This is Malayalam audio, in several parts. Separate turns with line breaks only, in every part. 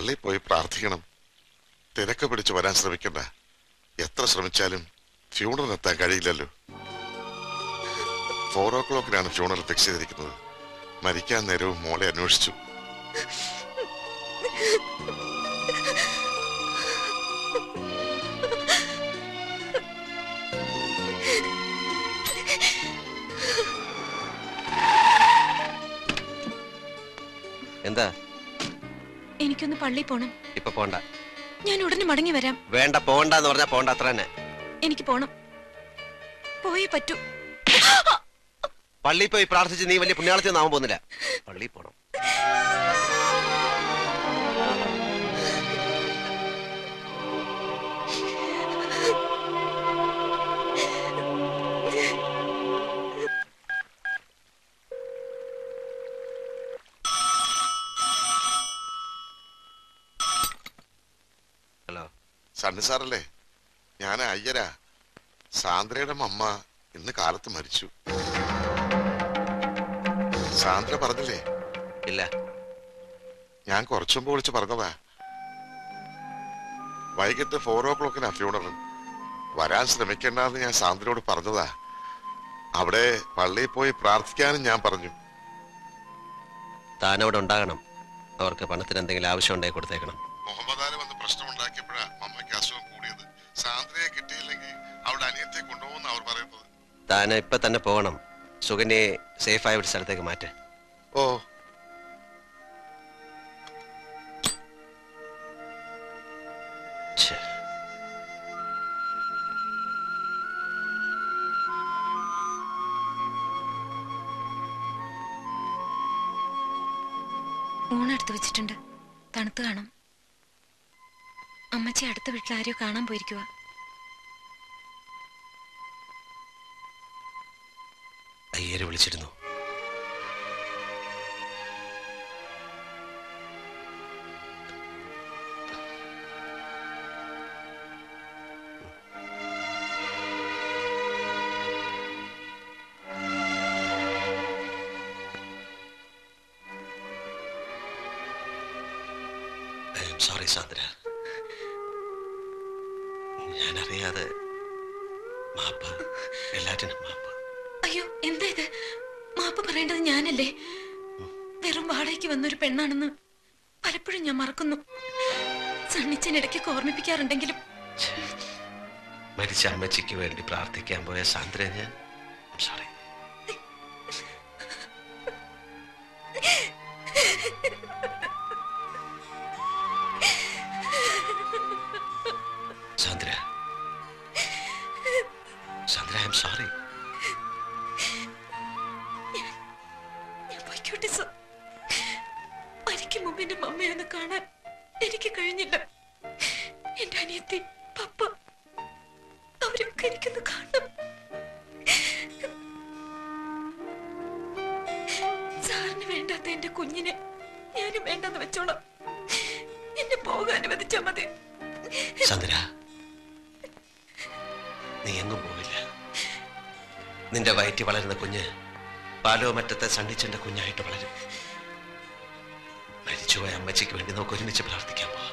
പള്ളിയിൽ പോയി പ്രാർത്ഥിക്കണം തിരക്ക് പിടിച്ച് വരാൻ ശ്രമിക്കണ്ട എത്ര ശ്രമിച്ചാലും ഫ്യൂണറൽ എത്താൻ കഴിയില്ലല്ലോ ഫോർ ഓ ക്ലോക്കിനാണ് ഫ്യൂണറൽ ഫിക്സ് ചെയ്തിരിക്കുന്നത് മരിക്കാൻ നേരവും മോളെ അന്വേഷിച്ചു
എന്താ
എനിക്കൊന്ന് പള്ളിയിൽ പോണം
ഇപ്പൊ പോണ്ട
ഞാൻ ഉടനെ മടങ്ങി വരാം
വേണ്ട പോണ്ടെന്ന് പറഞ്ഞാ പോണ്ട അത്ര തന്നെ
എനിക്ക് പോണം പോയേ പറ്റൂ
പള്ളിയിൽ പോയി പ്രാർത്ഥിച്ച് നീ വലിയ പുണ്യാളത്തിൽ ഒന്നും ആവാൻ പോകുന്നില്ല പള്ളിയിൽ പോണം ഹലോ
സണ്ണി സാറല്ലേ ഞാൻ അയ്യരാ സാന്ദ്രയുടെ അമ്മ ഇന്ന് കാലത്ത് മരിച്ചു സാന്ദ്ര പറഞ്ഞില്ലേ
ഇല്ല
ഞാൻ കുറച്ചു മുമ്പ് വിളിച്ച് പറഞ്ഞതാ വൈകിട്ട് ഫോർ ഓ ക്ലോക്കിനാ ഫ്യൂണറൽ വരാൻ ശ്രമിക്കണ്ടെന്ന് ഞാൻ സാന്ദ്രയോട് പറഞ്ഞതാ അവിടെ പള്ളിയിൽ പോയി പ്രാർത്ഥിക്കാനും ഞാൻ പറഞ്ഞു
താനവിടെ ഉണ്ടാകണം അവർക്ക് പണത്തിന് എന്തെങ്കിലും ആവശ്യം ഉണ്ടെങ്കിൽ കൊടുത്തേക്കണം
മുഹമ്മദ് ആലി വന്ന് പ്രശ്നമുണ്ടാക്കിയപ്പോഴാ മമ്മയ്ക്ക് അസുഖം കൂടിയത് സാന്ദ്രയെ കിട്ടിയില്ലെങ്കിൽ അവിടെ അനിയത്തെ കൊണ്ടുപോകുന്ന അവർ പറയുന്നത്
താൻ ഇപ്പൊ തന്നെ പോകണം സുകന്യെ സേഫായ ഒരു സ്ഥലത്തേക്ക് മാറ്റ്
ഓ
ഛെ.
ഊണെടുത്ത് വെച്ചിട്ടുണ്ട് തണുത്ത് കാണും അമ്മച്ചി അടുത്ത വീട്ടിൽ ആരെയോ കാണാൻ പോയിരിക്കുക
അയ്യര് വിളിച്ചിരുന്നു സോറി സാന്ദ്ര ഞാനറിയാതെ മാപ്പ് എല്ലാറ്റിനും മാപ്പ്
അയ്യോ എന്താ ഇത് മാപ്പ് പറയേണ്ടത് ഞാനല്ലേ വെറും വാടകയ്ക്ക് വന്നൊരു പെണ്ണാണെന്ന് പലപ്പോഴും ഞാൻ മറക്കുന്നു സണ്ണിച്ചൻ ഇടയ്ക്കൊക്കെ ഓർമ്മിപ്പിക്കാറുണ്ടെങ്കിലും
മരിച്ച അമ്മച്ചിക്ക് വേണ്ടി പ്രാർത്ഥിക്കാൻ പോയ സാന്ദ്ര ഞാൻ sorry Sandra Sandra I'm sorry
ഞാൻ പൊയ്ക്കോട്ടെ സർ മരിക്കും മുമ്പ് എന്റെ മമ്മയെ ഒന്ന് കാണാൻ എനിക്ക് കഴിഞ്ഞില്ല എന്റെ അനിയത്തി പപ്പ അവരൊക്കെ എനിക്കൊന്ന് കാണണം സാറിന് വേണ്ടാത്ത എന്റെ കുഞ്ഞിനെ ഞാനും വേണ്ടെന്ന് വെച്ചോളാം എന്നെ പോകാൻ അനുവദിച്ചാ മതി
സാന്ദ്ര നീ എങ്ങും പോവില്ല നിന്റെ വയറ്റി വളരുന്ന കുഞ്ഞ് പാലോ മറ്റത്തെ സണ്ണിച്ചന്റെ കുഞ്ഞായിട്ട് വളരും മരിച്ചുപോയ അമ്മച്ചിക്ക് വേണ്ടി നമുക്ക് ഒരുമിച്ച് പ്രാർത്ഥിക്കാൻ പോവാം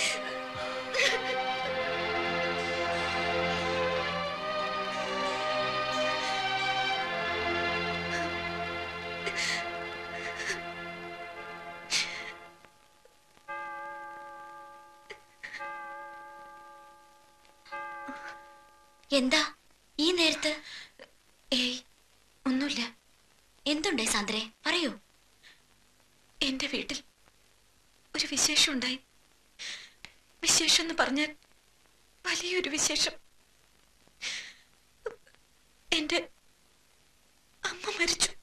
എന്താ ഈ നേരത്ത്
ഏയ് ഒന്നുമില്ല
എന്തുണ്ടേ സാന്ദ്രേ പറയൂ
എന്റെ വീട്ടിൽ ഒരു വിശേഷം ഉണ്ടായി വിശേഷം എന്ന് പറഞ്ഞാൽ വലിയൊരു വിശേഷം എന്റെ അമ്മ മരിച്ചു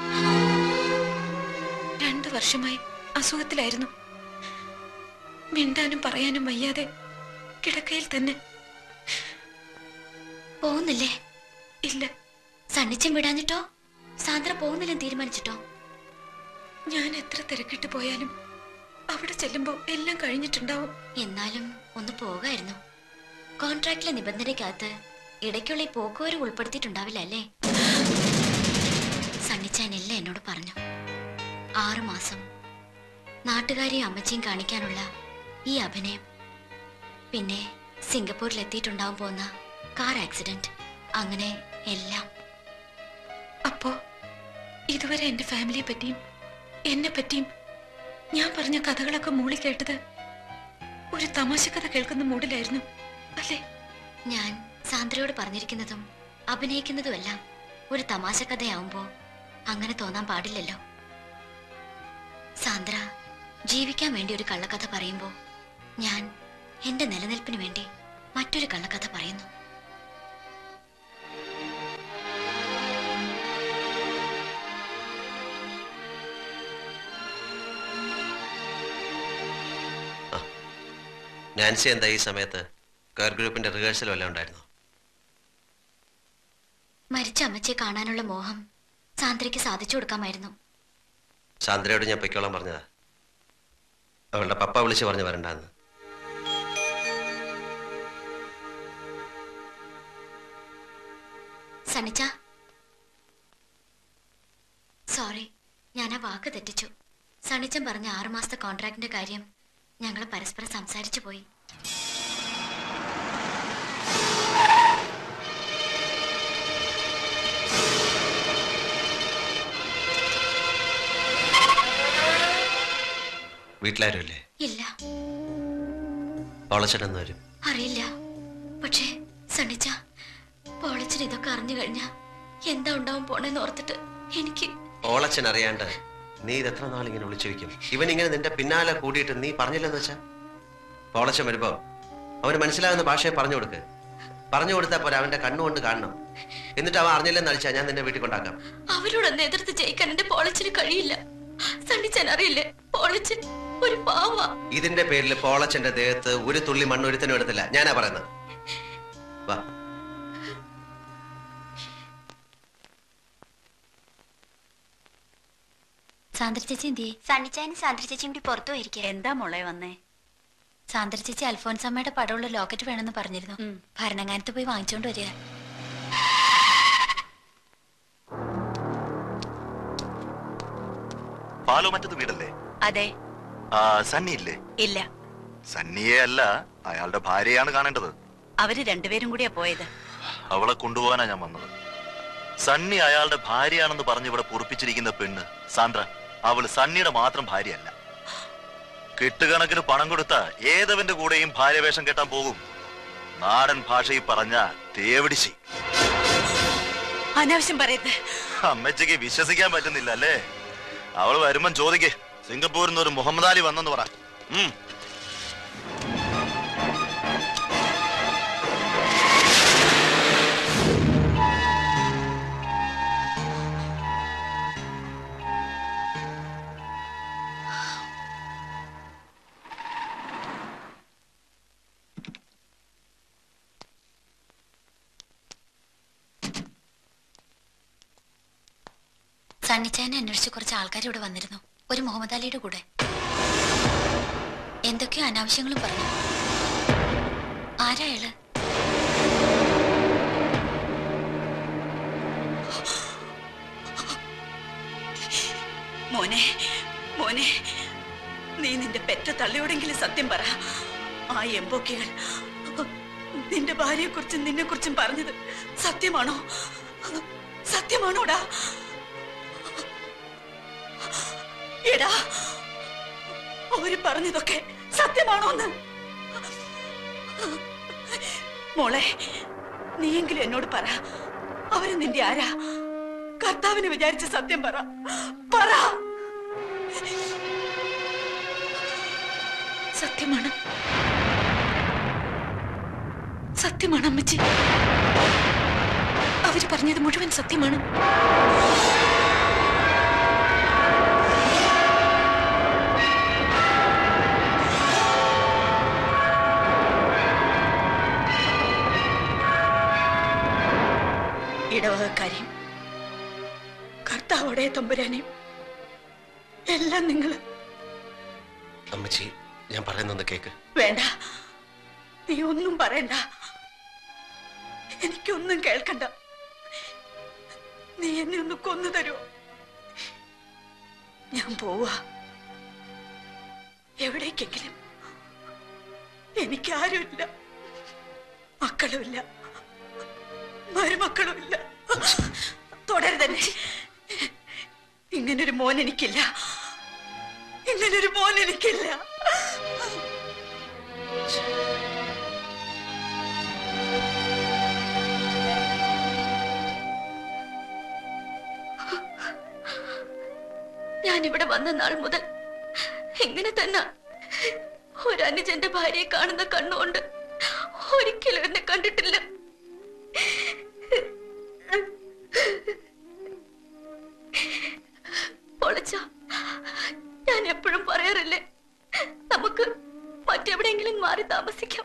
രണ്ടു വർഷമായി അസുഖത്തിലായിരുന്നു മിണ്ടാനും പറയാനും വയ്യാതെ കിടക്കയിൽ തന്നെ
പോകുന്നില്ലേ
ഇല്ല
സണ്ണിച്ചൻ വിടാഞ്ഞിട്ടോ സാന്ദ്ര പോകുന്നില്ലെന്ന് തീരുമാനിച്ചിട്ടോ
ഞാൻ എത്ര തിരക്കിട്ട് പോയാലും അവിടെ ചെല്ലുമ്പോൾ എല്ലാം കഴിഞ്ഞിട്ടുണ്ടാവും
എന്നാലും ഒന്ന് പോകായിരുന്നു കോൺട്രാക്റ്റിലെ നിബന്ധനയ്ക്കകത്ത് ഇടയ്ക്കുള്ള ഈ പോക്കുവരെ ഉൾപ്പെടുത്തിയിട്ടുണ്ടാവില്ല അല്ലേ സണ്ണിച്ചാൻ എല്ലാം എന്നോട് പറഞ്ഞു ആറു മാസം നാട്ടുകാരെയും അമ്മച്ചിയും കാണിക്കാനുള്ള ഈ അഭിനയം പിന്നെ സിംഗപ്പൂരിൽ എത്തിയിട്ടുണ്ടാവാൻ പോകുന്ന കാർ ആക്സിഡന്റ് അങ്ങനെ എല്ലാം
അപ്പോ ഇതുവരെ എന്റെ ഫാമിലിയെ പറ്റിയും എന്നെ പറ്റിയും ഞാൻ പറഞ്ഞ കഥകളൊക്കെ മൂളി കേട്ടത് ഒരു തമാശ കഥ കേൾക്കുന്ന മൂഡിലായിരുന്നു അല്ലേ
ഞാൻ സാന്ദ്രയോട് പറഞ്ഞിരിക്കുന്നതും അഭിനയിക്കുന്നതുമെല്ലാം ഒരു തമാശ കഥയാവുമ്പോ അങ്ങനെ തോന്നാൻ പാടില്ലല്ലോ സാന്ദ്ര ജീവിക്കാൻ വേണ്ടി ഒരു കള്ളക്കഥ പറയുമ്പോ ഞാൻ എന്റെ നിലനിൽപ്പിന് വേണ്ടി മറ്റൊരു കള്ളക്കഥ പറയുന്നു
നാൻസി എന്താ ഈ സമയത്ത് കയർ ഗ്രൂപ്പിന്റെ റിഹേഴ്സൽ വല്ലതും ഉണ്ടായിരുന്നു
മരിച്ച അമ്മച്ചിയെ കാണാനുള്ള മോഹം സാന്ദ്രയ്ക്ക് സാധിച്ചു കൊടുക്കാമായിരുന്നു
സാന്ദ്രയോട് ഞാൻ പൊയ്ക്കോളാൻ പറഞ്ഞതാ അവളുടെ പപ്പ വിളിച്ച് പറഞ്ഞു വരണ്ടാന്ന്
സണിച്ച സോറി ഞാൻ ആ വാക്ക് തെറ്റിച്ചു സണിച്ചൻ പറഞ്ഞ ആറുമാസത്തെ കോൺട്രാക്ടിന്റെ കാര്യം ഞങ്ങൾ പരസ്പരം സംസാരിച്ചു പോയി
വീട്ടിലാരുമില്ലേ
ഇല്ല
ഓളച്ചേട്ടൻ വരും
അറിയില്ല പക്ഷേ സണിച്ച പോളച്ചൻ ഇതൊക്കെ അറിഞ്ഞു കഴിഞ്ഞാ എന്താ ഉണ്ടാവും പോണെന്ന് ഓർത്തിട്ട് എനിക്ക്
ഓളച്ചൻ അറിയാണ്ട് നീ ഇത് എത്ര നാളിങ്ങനെ വിളിച്ചു വെക്കും ഇവൻ ഇങ്ങനെ നിന്റെ പിന്നാലെ കൂടിയിട്ട് നീ പറഞ്ഞില്ലെന്ന് വെച്ചാ ഓളച്ചൻ വരുമ്പോ അവന് മനസ്സിലാകുന്ന ഭാഷയെ പറഞ്ഞു കൊടുക്ക് പറഞ്ഞു കൊടുത്താൽ പോരാ അവന്റെ കണ്ണുകൊണ്ട് കാണണം എന്നിട്ട് അവൻ അറിഞ്ഞില്ലെന്ന് അടിച്ചാ ഞാൻ നിന്നെ വീട്ടിൽ കൊണ്ടാക്കാം
അവരോടൊന്ന് എതിർത്ത് ജയിക്കാൻ എന്റെ പോളച്ചിന് കഴിയില്ല സണ്ണിച്ചൻ അറിയില്ലേ പോളച്ചൻ ഒരു പാവ
ഇതിന്റെ പേരിൽ പോളച്ചന്റെ ദേഹത്ത് ഒരു തുള്ളി മണ്ണൊരുത്തനും എടുത്തില്ല ഞാനാ പറയുന്നത് വാ
സാന്ദ്ര ചേച്ചി എന്തി സണ്ണിച്ചാനും സാന്ദ്ര ചേച്ചിയും കൂടി പുറത്തു പോയിരിക്കുക
എന്താ മോളെ വന്നേ
സാന്ദ്ര ചേച്ചി അൽഫോൻസമ്മയുടെ പടമുള്ള ലോക്കറ്റ് വേണമെന്ന് പറഞ്ഞിരുന്നു
ഉം.
ഭരണങ്ങാനത്ത് പോയി വാങ്ങിച്ചോണ്ട് വരിക
പാലോ മറ്റത് വീടല്ലേ
അതെ
ആ സണ്ണി ഇല്ലേ
ഇല്ല
സണ്ണിയെ അല്ല അയാളുടെ ഭാര്യയാണ് കാണേണ്ടത്
അവര് രണ്ടുപേരും കൂടിയാ പോയത്
അവളെ കൊണ്ടുപോകാനാ ഞാൻ വന്നത് സണ്ണി അയാളുടെ ഭാര്യയാണെന്ന് പറഞ്ഞ് ഇവിടെ പൊറിപ്പിച്ചിരിക്കുന്ന പെണ്ണ് സാന്ദ്ര അവള് സണ്ണിയുടെ മാത്രം ഭാര്യയല്ല കെട്ടുകണക്കിന് പണം കൊടുത്ത ഏതവന്റെ കൂടെയും ഭാര്യവേഷം കെട്ടാൻ പോകും നാടൻ ഭാഷയിൽ പറഞ്ഞ തേവിടിശി
അനാവശ്യം പറയരുത്
അമ്മച്ചയ്ക്ക് വിശ്വസിക്കാൻ പറ്റുന്നില്ല അല്ലേ അവൾ വരുമ്പം ചോദിക്കേ സിംഗപ്പൂരിൽ നിന്ന് ഒരു മുഹമ്മദ് അലി വന്നെന്ന് പറ ഉം
സണ്ണിച്ചായനെ അന്വേഷിച്ച് കുറച്ച് ആൾക്കാർ ഇവിടെ വന്നിരുന്നു ഒരു മുഹമ്മദ് അലിയുടെ കൂടെ എന്തൊക്കെയോ അനാവശ്യങ്ങളും പറഞ്ഞു ആരാ അയാള്
മോനെ മോനെ നീ നിന്റെ പെറ്റ തള്ളിയോടെങ്കിലും സത്യം പറ ആ എംബോക്കികൾ നിന്റെ ഭാര്യയെ കുറിച്ചും നിന്നെ കുറിച്ചും പറഞ്ഞത് സത്യമാണോ സത്യമാണോടാ എടാ അവര് പറഞ്ഞതൊക്കെ സത്യമാണോന്ന് മോളെ നീയെങ്കിലും എന്നോട് പറ അവര് നിന്റെ ആരാ കർത്താവിനെ വിചാരിച്ച് സത്യം പറ പറ
സത്യമാണ് സത്യമാണ് അമ്മച്ചി അവര് പറഞ്ഞത് മുഴുവൻ സത്യമാണ്
ഇടവകക്കാരെയും കർത്താവോടെ തമ്പുരാനെയും എല്ലാം നിങ്ങൾ
അമ്മച്ചി ഞാൻ പറയുന്നത് കേക്ക്
വേണ്ട നീ ഒന്നും പറയണ്ട എനിക്കൊന്നും കേൾക്കണ്ട നീ എന്നെ ഒന്ന് കൊന്നു തരുമോ ഞാൻ പോവാ എവിടേക്കെങ്കിലും എനിക്കാരുമില്ല മക്കളുമില്ല മരുമക്കളുമില്ല തുടരുതന്നെ ഇങ്ങനൊരു മോൻ എനിക്കില്ല ഇങ്ങനൊരു മോൻ എനിക്കില്ല
ഞാൻ ഇവിടെ വന്ന നാൾ മുതൽ ഇങ്ങനെ തന്നെ ഒരു അനുജന്റെ ഭാര്യയെ കാണുന്ന കണ്ണുകൊണ്ട് ഒരിക്കലും എന്നെ കണ്ടിട്ടില്ല പൊളിച്ച ഞാൻ എപ്പോഴും പറയാറില്ലേ നമുക്ക് മറ്റെവിടെയെങ്കിലും മാറി താമസിക്കാം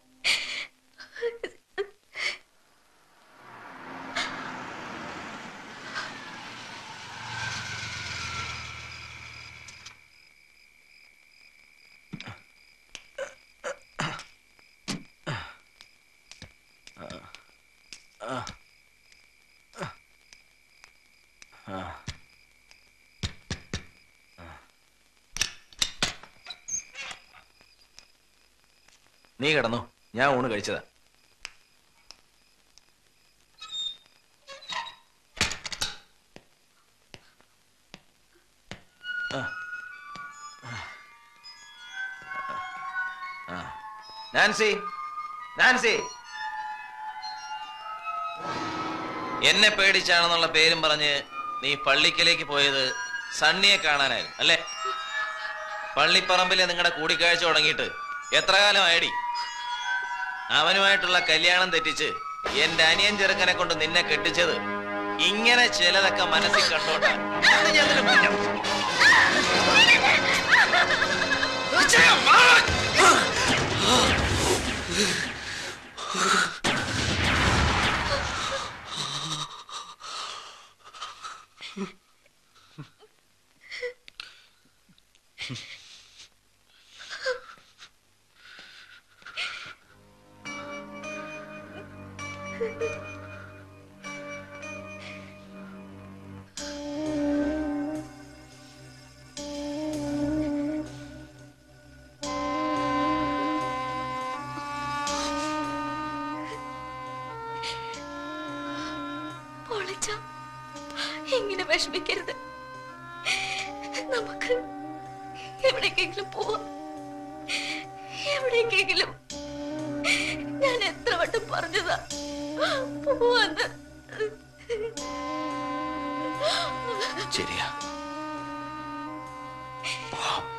നീ കിടന്നു ഞാൻ ഊണ് കഴിച്ചതാ ആ. ആ. നാൻസി നാൻസി എന്നെ പേടിച്ചാണെന്നുള്ള പേരും പറഞ്ഞ് നീ പള്ളിക്കലേക്ക് പോയത് സണ്ണിയെ കാണാനായിരുന്നു അല്ലേ പള്ളിപ്പറമ്പിലെ നിങ്ങളുടെ കൂടിക്കാഴ്ച തുടങ്ങിയിട്ട് എത്ര കാലമായടി അവനുമായിട്ടുള്ള കല്യാണം തെറ്റിച്ച് എന്റെ അനിയൻ ചെറുക്കനെ കൊണ്ട് നിന്നെ കെട്ടിച്ചത് ഇങ്ങനെ ചിലതൊക്കെ മനസ്സിൽ കണ്ടോണ്ടാ എന്ന് ഞാൻ നിന്നെ പിടിക്കാം.
പൊളിച്ച ഇങ്ങനെ വിഷമിക്കരുത് നമുക്ക് എവിടേക്കെങ്കിലും പോവാം എവിടേക്കെങ്കിലും ഞാൻ എത്ര വട്ടം പറഞ്ഞതാ പോവാന്ന്
ശരിയാ പോവാം.